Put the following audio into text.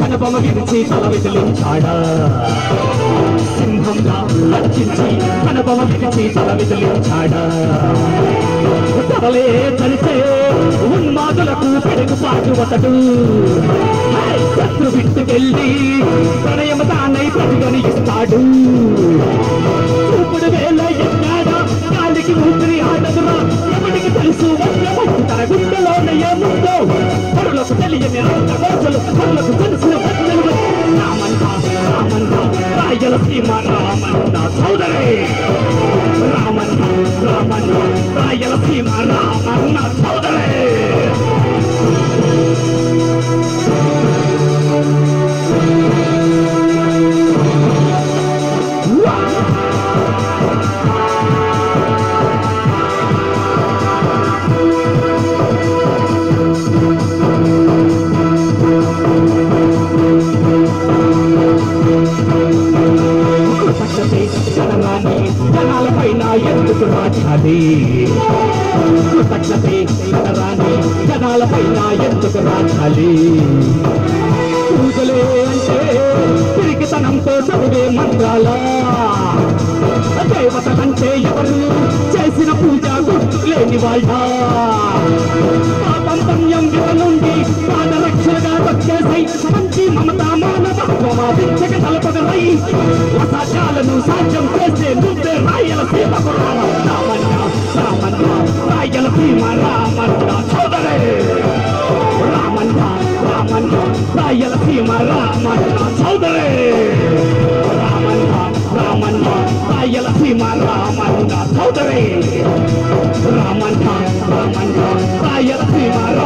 కనబొమ విరిచి తల విదిలించాడా సింహంగా లక్షించి కనబొమ విరిచి తల విదిలించాడా తలలే తలిసే ఉన్మాదులకు పెరుగుపాటు అతడు హై! శత్రు విట్టుకెళ్ళి ప్రణయం తానై ప్రతిగణిస్తాడు చూపుడు వేల ఎన్నాడా గాలికి ఊపిరి ఆడదురా ఎవరికి తెలుసు వజ్రమట్టు తన గుండెలోనే ఏముందో పరులకు తెలియని అంత రోజులు పరులకు తెలిసిన వజ్రలు రామన్న రామన్న రాయల సీమ రామన్న సోదరే రామన్న రామన్న రాయల సీమ రామన్న సోదరే కృతజ్ఞతే జనరాన్ని జనాలపైన ఎందుకు రాజాది కృతజ్ఞతే జనరాన్ని జనాలపైన ఎందుకు రాజాలి పూజలే అంటే పిరికితనంతో చదివే మంత్రాల దేవత అంటే ఎవరు చేసిన పూజ గుర్తు లేని వాళ్ళ పాపం పుణ్యం వివ నుండి పాదరక్షగా వచ్చేసై మంచి మమత మానవత్వం ఆదించక తలపగలై అసాధ్యాలను సాధ్యం చేసే నువ్వే రాయల సీమకు రామన్న రామన్న రాయల సీమ రామన్న సోదరే రామన్న రామన్న రాయల సీమ రామన్న సోదరే రామన్న రామన్న రాయల సీమ రామన్న సోదరే రామన్న రామన్న రాయల సీమ